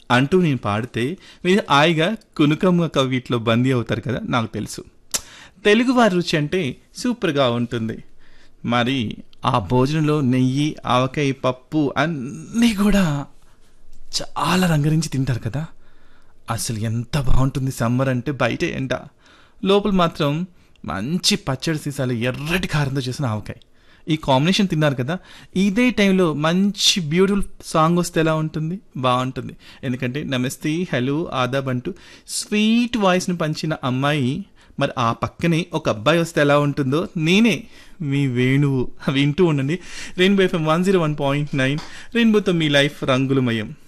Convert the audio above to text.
అంటూ నేను పాడితే మీరు హాయిగా కునుకమ్మ కవిట్లో బందీ అవుతారు కదా నాకు తెలుసు తెలుగువారి రుచి అంటే సూపర్గా ఉంటుంది మరి ఆ భోజనంలో నెయ్యి ఆవకాయ పప్పు అన్నీ కూడా చాలా రంగరించి తింటారు కదా అసలు ఎంత బాగుంటుంది సమ్మర్ అంటే బయట ఎండ లోపల మాత్రం మంచి పచ్చడి సీసాలు ఎర్రటి కారంతో చేసిన ఆవకాయ ఈ కాంబినేషన్ తిన్నారు కదా ఇదే టైంలో మంచి బ్యూటిఫుల్ సాంగ్ వస్తే ఎలా ఉంటుంది బాగుంటుంది ఎందుకంటే నమస్తే హలో ఆదాబ్ అంటూ స్వీట్ వాయిస్ని పంచిన అమ్మాయి మరి ఆ పక్కనే ఒక అబ్బాయి వస్తే ఎలా ఉంటుందో నేనే మీ వేణువు వింటూ ఉండండి rainbow F M one zero one point nine రెయిన్బోతో మీ లైఫ్ రంగులమయం